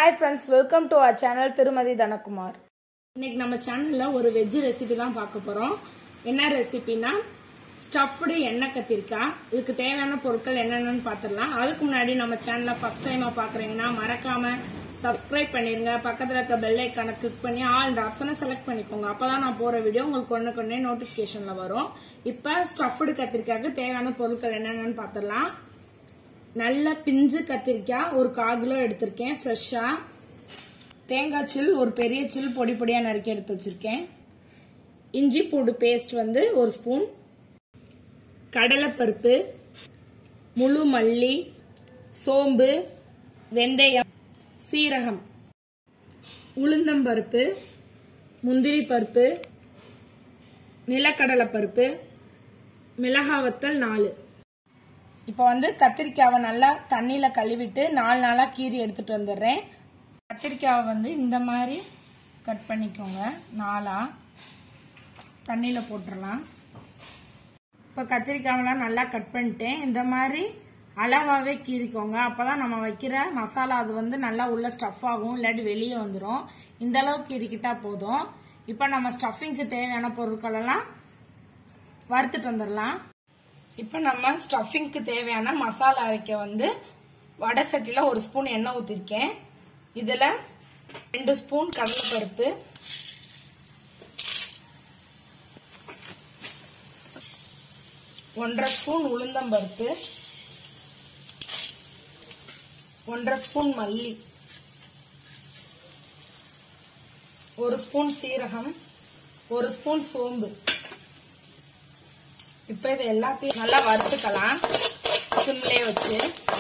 hi friends welcome to our channel திருமதி தனகுமார் இன்னைக்கு நம்ம சேனல்ல ஒரு வெஜ் ரெசிபி தான் பார்க்க போறோம் என்ன ரெசிபினா ஸ்டஃப்டு எண்ணெய் கத்திரிக்காய் இதுக்கு தேவையான பொருட்கள் என்னென்னு பார்த்துடலாம் அதுக்கு முன்னாடி நம்ம சேனலை ஃபர்ஸ்ட் டைமா பாக்குறீங்கன்னா மறக்காம சப்ஸ்கிரைப் பண்ணிருங்க பக்கத்துல இருக்க பெல் ஐக்கானை கிளிக் பண்ணி ஆல் இந்த ஆப்ஷனை செலக்ட் பண்ணிக்கோங்க அப்பதான் நான் போற வீடியோ உங்களுக்கு ஒன்று கொண்டே நோட்டிபிகேஷன்ல வரும் இப்ப ஸ்டஃப்டு கத்திரிக்காய்க்கு தேவையான பொருட்கள் என்னென்னு பார்த்துடலாம் நல்ல பிஞ்சு கத்திரிக்காய் ஒரு கால் கிலோ எடுத்திருக்கேன் ஃப்ரெஷ்ஷா தேங்காய் சில் ஒரு பெரிய சில் பொடி பொடியா நறுக்கி எடுத்து வச்சிருக்கேன் இஞ்சி பூண்டு பேஸ்ட் வந்து ஒரு ஸ்பூன் கடலைப்பருப்பு முழு மல்லி சோம்பு வெந்தயம் சீரகம் உளுந்தம்பருப்பு முந்திரி பருப்பு நிலக்கடலைப்பருப்பு மிளகாய் வத்தல் நாலு இப்போ வந்து கத்திரிக்காவை நல்லா தண்ணியில கழுவிட்டு நாலு நாளா கீறி எடுத்துட்டு வந்துடுறேன் கத்திரிக்காவை வந்து இந்த மாதிரி கட் பண்ணிக்கோங்க நாலா தண்ணியில போட்டுடலாம் இப்போ கத்திரிக்காவெல்லாம் நல்லா கட் பண்ணிட்டேன் இந்த மாதிரி அளவாவே கீறிக்கோங்க அப்பதான் நம்ம வைக்கிற மசாலா அது வந்து நல்லா உள்ள ஸ்டஃப் ஆகும் இல்லாட்டி வெளியே வந்துடும் இந்த அளவுக்கு கீறிக்கிட்டா போதும் இப்போ நம்ம ஸ்டஃபிங்க்கு தேவையான பொருட்கள் எல்லாம் வறுத்துட்டு வந்துடலாம் இப்போ நம்ம ஸ்டஃபிங்க்கு தேவையான மசாலா அரைக்க வந்து வடை சட்டில ஒரு ஸ்பூன் எண்ணெய் ஊத்திருக்கேன் இதுல ரெண்டு ஸ்பூன் கடலைப்பருப்பு ஒன்றரை ஸ்பூன் உளுந்தம்பருப்பு ஒன்றரை ஸ்பூன் மல்லி ஒரு ஸ்பூன் சீரகம் ஒரு ஸ்பூன் சோம்பு இப்ப இது எல்லாத்தையும் நல்லா வறுத்துக்கலாம் சிம்லே வச்சு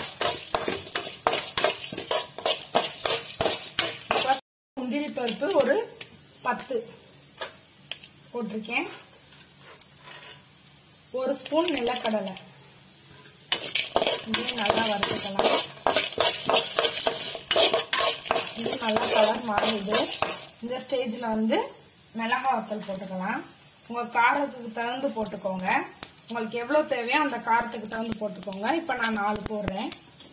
முந்திரி பருப்பு ஒரு பத்து போட்டிருக்கேன் ஒரு ஸ்பூன் நிலக்கடலை இதையும் நல்லா வறுத்துக்கலாம் இது நல்லா கலர் மாறுது இந்த ஸ்டேஜ்ல வந்து மிளகா வத்தல் போட்டுக்கலாம் உங்க காரத்துக்கு தகுந்து போட்டுக்கோங்க உங்களுக்கு எவ்வளவு தேவையோ அந்த காரத்துக்கு தகுந்து போட்டுக்கோங்க இப்ப நான் நாலு போடுறேன்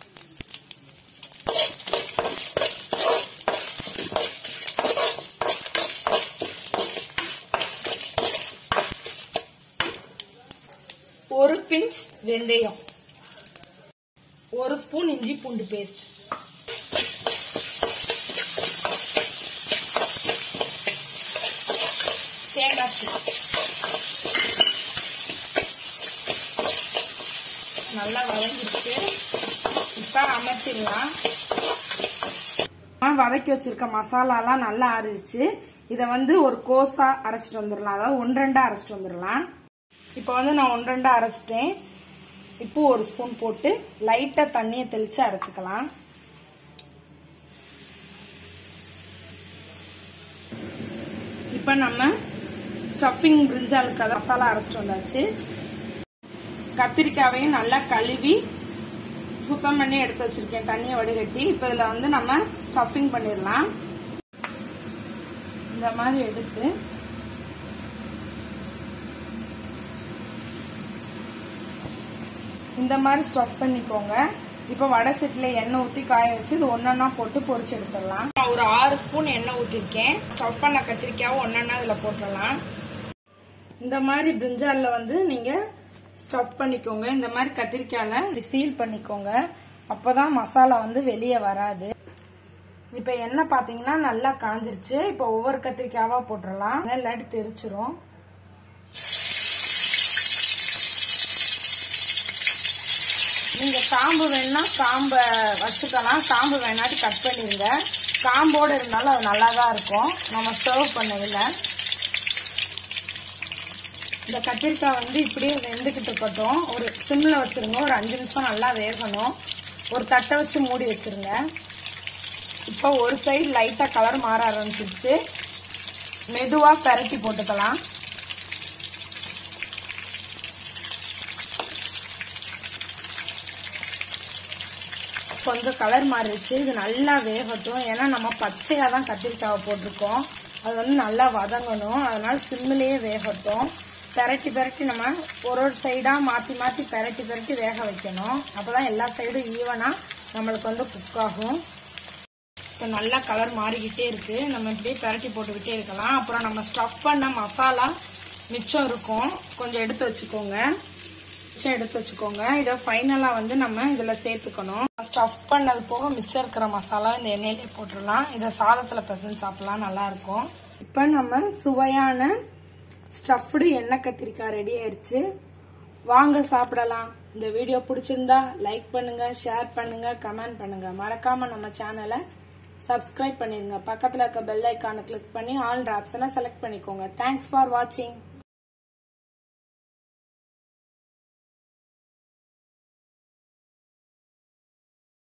ஒரு பிஞ்ச் வெந்தயம் ஒரு ஸ்பூன் இஞ்சி பூண்டு பேஸ்ட் தேங்காய் பூ நல்லா வதங்கிடுச்சு இப்ப அமர்த்திடலாம் வதக்கி வச்சிருக்க மசாலாலாம் நல்லா ஆறிடுச்சு இத வந்து ஒரு கோஸா அரைச்சிட்டு வந்துடலாம் அதாவது ஒன்றரெண்டா அரைச்சிட்டு வந்துடலாம் இப்ப வந்து நான் ஒன்றரெண்டா அரைச்சிட்டேன் இப்போ ஒரு ஸ்பூன் போட்டு லைட்டா தண்ணியை தெளிச்சு அரைச்சுக்கலாம் இப்ப நம்ம ஸ்டஃபிங் பிரிஞ்சாலுக்கு மசாலா அரைச்சிட்டு வந்தாச்சு கத்திரிக்காவையும் நல்லா கழுவி சுத்தம் பண்ணி எடுத்து வச்சிருக்கேன் தண்ணியை வடிகட்டி இப்ப இதுல வந்து நம்ம ஸ்டஃபிங் பண்ணிடலாம் இந்த மாதிரி எடுத்து இந்த மாதிரி ஸ்டஃப் பண்ணிக்கோங்க இப்ப வடை செட்ல எண்ணெய் ஊத்தி காய வச்சு இது ஒன்னொன்னா போட்டு பொரிச்சு எடுத்துடலாம் ஒரு ஆறு ஸ்பூன் எண்ணெய் ஊத்திருக்கேன் ஸ்டஃப் பண்ண கத்திரிக்காவும் ஒன்னொன்னா இதுல போட்டுடலாம் இந்த மாதிரி பிரிஞ்சால்ல வந்து நீங்க ஸ்டஃப் பண்ணிக்கோங்க இந்த மாதிரி கத்திரிக்காயில சீல் பண்ணிக்கோங்க அப்பதான் மசாலா வந்து வெளியே வராது இப்ப எண்ணெய் பாத்தீங்கன்னா நல்லா காஞ்சிருச்சு இப்ப ஒவ்வொரு கத்திரிக்காவா போட்டுடலாம் இல்லாட்டி தெரிச்சிரும் நீங்க காம்பு வேணும்னா காம்பை வச்சுக்கலாம் காம்பு வேணாட்டி கட் பண்ணிருங்க காம்போடு இருந்தாலும் அது நல்லா தான் இருக்கும் நம்ம சர்வ் பண்ணதில்ல இந்த கத்திரிக்காய் வந்து இப்படியே வெந்துக்கிட்டு இருக்கட்டும் ஒரு சிம்ல வச்சிருங்க ஒரு அஞ்சு நிமிஷம் நல்லா வேகணும் ஒரு தட்டை வச்சு மூடி வச்சிருங்க இப்போ ஒரு சைடு லைட்டா கலர் மாற ஆரம்பிச்சிருச்சு மெதுவா பெரட்டி போட்டுக்கலாம் கொஞ்சம் கலர் மாறிடுச்சு இது நல்லா வேகட்டும் ஏன்னா நம்ம பச்சையா தான் கத்திரிக்காவை போட்டிருக்கோம் அது வந்து நல்லா வதங்கணும் அதனால சிம்மிலேயே வேகட்டும் பெரட்டி பெரட்டி நம்ம ஒரு ஒரு சைடா மாத்தி மாத்தி பெரட்டி பெரட்டி வேக வைக்கணும் அப்பதான் எல்லா சைடும் ஈவனா நம்மளுக்கு வந்து குக் ஆகும் இப்போ நல்லா கலர் மாறிக்கிட்டே இருக்கு நம்ம இப்படியே பரட்டி போட்டுக்கிட்டே இருக்கலாம் அப்புறம் நம்ம ஸ்டஃப் பண்ண மசாலா மிச்சம் இருக்கும் கொஞ்சம் எடுத்து வச்சுக்கோங்க மிச்சம் எடுத்து வச்சுக்கோங்க இதை ஃபைனலாக வந்து நம்ம இதில் சேர்த்துக்கணும் ஸ்டஃப் பண்ணது போக மிச்சம் இருக்கிற மசாலா இந்த எண்ணெயிலே போட்டுடலாம் இதை சாதத்தில் பிசைஞ்சு சாப்பிடலாம் நல்லா இருக்கும் இப்போ நம்ம சுவையான ஸ்டஃப்டு எண்ணெய் கத்திரிக்காய் ரெடி ஆயிடுச்சு வாங்க சாப்பிடலாம் இந்த வீடியோ பிடிச்சிருந்தா லைக் பண்ணுங்க ஷேர் பண்ணுங்க கமெண்ட் பண்ணுங்க மறக்காம நம்ம சேனலை சப்ஸ்கிரைப் பண்ணிருங்க பக்கத்துல இருக்க பெல் ஐக்கானை கிளிக் பண்ணி ஆல் ஆப்ஷனை செலக்ட் பண்ணிக்கோங்க தேங்க்ஸ் ஃபார் வாட்சிங்